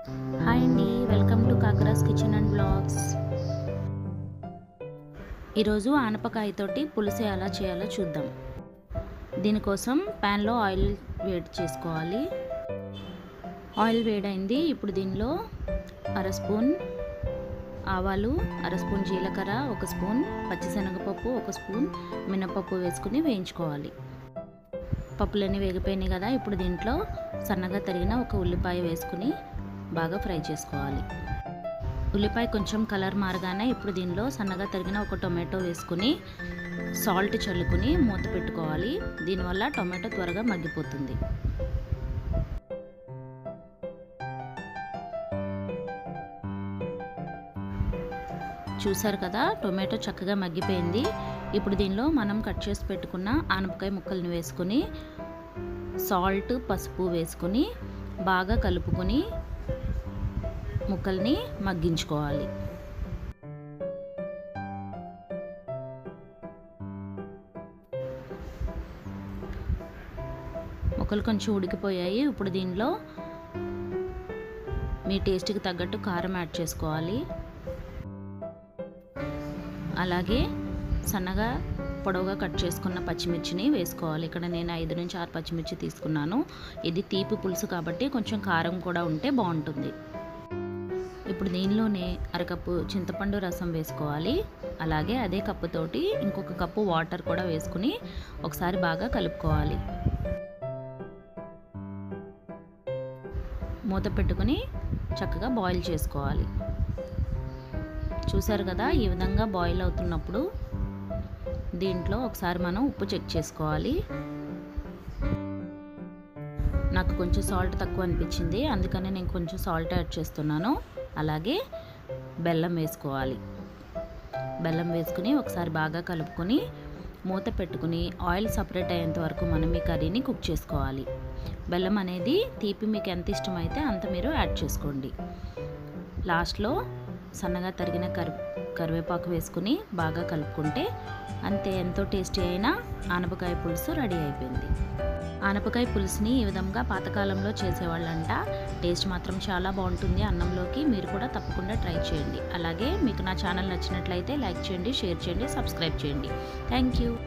hi అండి welcome to Kakara's kitchen and blogs ఈరోజు ఆనపకాయతోటి పులుసు ఎలా చేయాలో చూద్దాం దీనికోసం ప్యాన్లో ఆయిల్ వేడి చేసుకోవాలి ఆయిల్ వేడైంది ఇప్పుడు దీనిలో అర స్పూన్ ఆవాలు అర స్పూన్ జీలకర్ర ఒక స్పూన్ పచ్చిశనగపప్పు ఒక స్పూన్ మినపప్పు వేసుకుని వేయించుకోవాలి పప్పులన్నీ వేగిపోయినాయి కదా ఇప్పుడు దీంట్లో సన్నగా తరిగిన ఒక ఉల్లిపాయ వేసుకుని బాగా ఫ్రై చేసుకోవాలి ఉల్లిపాయ కొంచెం కలర్ మారగానే ఇప్పుడు దీనిలో సన్నగా తరిగిన ఒక టొమాటో వేసుకుని సాల్ట్ చల్లుకుని మూత పెట్టుకోవాలి దీనివల్ల టొమాటో త్వరగా మగ్గిపోతుంది చూసారు కదా టొమాటో చక్కగా మగ్గిపోయింది ఇప్పుడు దీనిలో మనం కట్ చేసి పెట్టుకున్న ఆనపకాయ ముక్కల్ని వేసుకొని సాల్ట్ పసుపు వేసుకొని బాగా కలుపుకొని ముక్కల్ని మగ్గించుకోవాలి ముక్కలు కొంచెం ఉడికిపోయాయి ఇప్పుడు దీనిలో మీ టేస్ట్కి తగ్గట్టు కారం యాడ్ చేసుకోవాలి అలాగే సన్నగా పొడవుగా కట్ చేసుకున్న పచ్చిమిర్చిని వేసుకోవాలి ఇక్కడ నేను ఐదు నుంచి ఆరు పచ్చిమిర్చి తీసుకున్నాను ఇది తీపి పులుసు కాబట్టి కొంచెం కారం కూడా ఉంటే బాగుంటుంది ఇప్పుడు దీనిలోనే అరకప్పు చింతపండు రసం వేసుకోవాలి అలాగే అదే కప్పుతోటి ఇంకొక కప్పు వాటర్ కూడా వేసుకుని ఒకసారి బాగా కలుపుకోవాలి మూత పెట్టుకుని చక్కగా బాయిల్ చేసుకోవాలి చూసారు కదా ఈ విధంగా బాయిల్ అవుతున్నప్పుడు దీంట్లో ఒకసారి మనం ఉప్పు చెక్ చేసుకోవాలి నాకు కొంచెం సాల్ట్ తక్కువ అనిపించింది అందుకని నేను కొంచెం సాల్ట్ యాడ్ చేస్తున్నాను అలాగే బెల్లం వేసుకోవాలి బెల్లం వేసుకుని ఒకసారి బాగా కలుపుకొని మూత పెట్టుకుని ఆయిల్ సపరేట్ అయ్యేంత వరకు మనం ఈ కర్రీని కుక్ చేసుకోవాలి బెల్లం అనేది తీపి మీకు ఎంత ఇష్టమైతే అంత మీరు యాడ్ చేసుకోండి లాస్ట్లో సన్నగా తరిగిన కరి కరివేపాకు వేసుకుని బాగా కలుపుకుంటే అంతే ఎంతో టేస్టీ అయిన ఆనపకాయ పులుసు రెడీ అయిపోయింది ఆనపకాయ పులుసుని ఈ విధంగా పాతకాలంలో చేసేవాళ్ళంట టేస్ట్ మాత్రం చాలా బాగుంటుంది అన్నంలోకి మీరు కూడా తప్పకుండా ట్రై చేయండి అలాగే మీకు నా ఛానల్ నచ్చినట్లయితే లైక్ చేయండి షేర్ చేయండి సబ్స్క్రైబ్ చేయండి థ్యాంక్ యూ